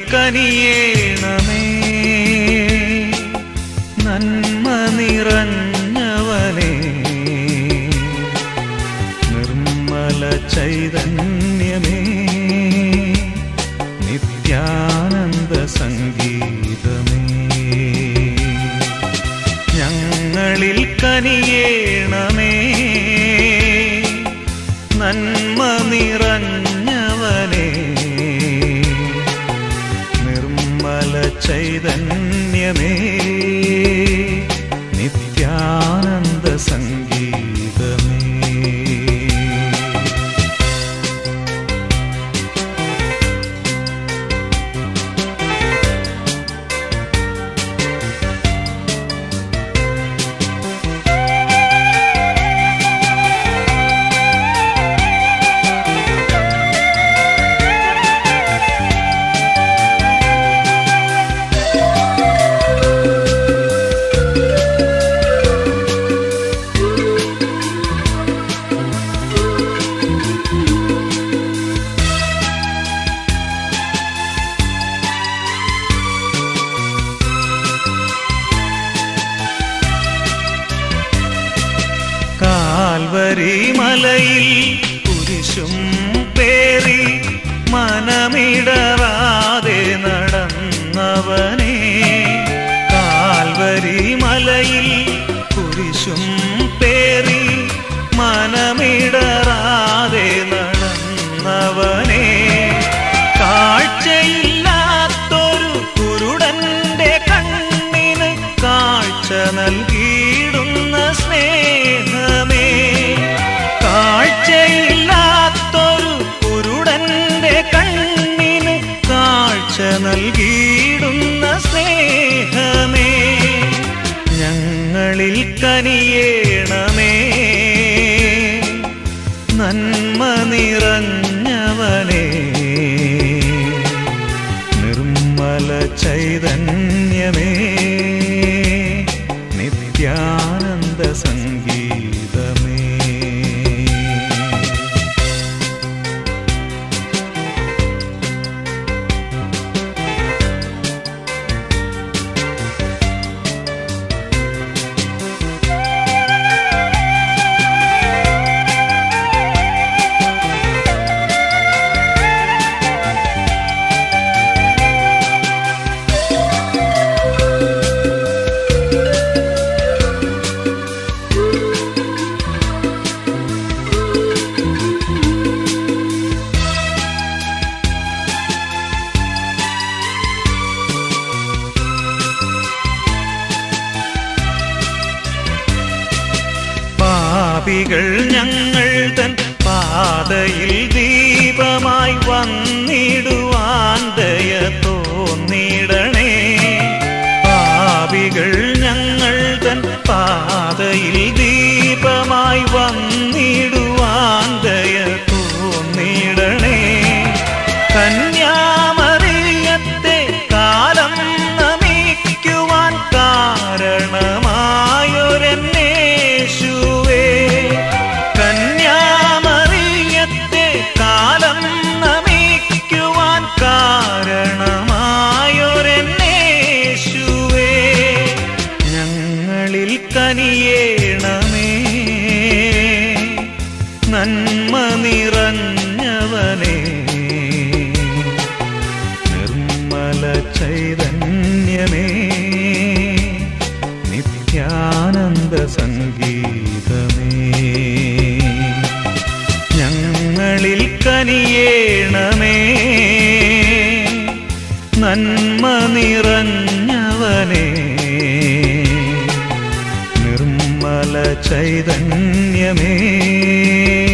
കനിയേണമേ നന്മ നിറഞ്ഞവനേ നിർമ്മല ചൈതന്യമേ നിത്യാനന്ദ സംഗീതമേ ഞങ്ങളിൽ കനിയേണമേ നന്മ നിറഞ്ഞവനേ നിർമ്മല ചൈതന്യമേ നിത്യാനന്ദ സംഗീതമേ കാൽവരി മലയിൽ കുരിശും പേറി മനമിടറാതെ നടന്നവനെ കാൽവരി മലയിൽ കുരിശും പേറി മനമിടറാതെ നടന്നവനെ കാഴ്ചയില്ലാത്തൊരു കുരുടന്റെ കണ്ണിന് കാഴ്ച നൽകിയിടുന്ന സ്നേഹമേ കാഴ്ചയില്ലാത്തൊരു കുരുടന്റെ കണ്ണിന് കാഴ്ച നൽകിയിടുന്ന സ്നേഹമേ ഞങ്ങളിൽ കനിയേണമേ നന്മ നിറഞ്ഞവനേ നിർമ്മല ചൈതന്യമേ നിത്യാനന്ദ സംഗീതമേ പാപികൾ ഞങ്ങൾ തൻ പാതയിൽ ദീപമായി വന്നിടുവാൻ ദയ തോന്നിടണേ പാപികൾ ഞങ്ങൾ തൻ പാതയിൽ ദീപമായി വന്നിടുവാൻ ദയ തോന്നിടണേ കന്യാമറിയത്തെ കാലം നമിക്കുവാൻ കാരണമായൊരെന്നേശുവേ കന്യാമറിയത്തെ കാലം നമിക്കുവാൻ കാരണമായൊരെന്നേശുവേ ഞങ്ങളിൽ കനിയേണമേ നന്മ നിറഞ്ഞവനേ നിർമ്മല ചൈതന്യമേ നിത്യാനന്ദ സംഗീതമേ ഞങ്ങളിൽ കനിയേണമേ നന്മ നിറഞ്ഞവനേ നിർമ്മല ചൈതന്യമേ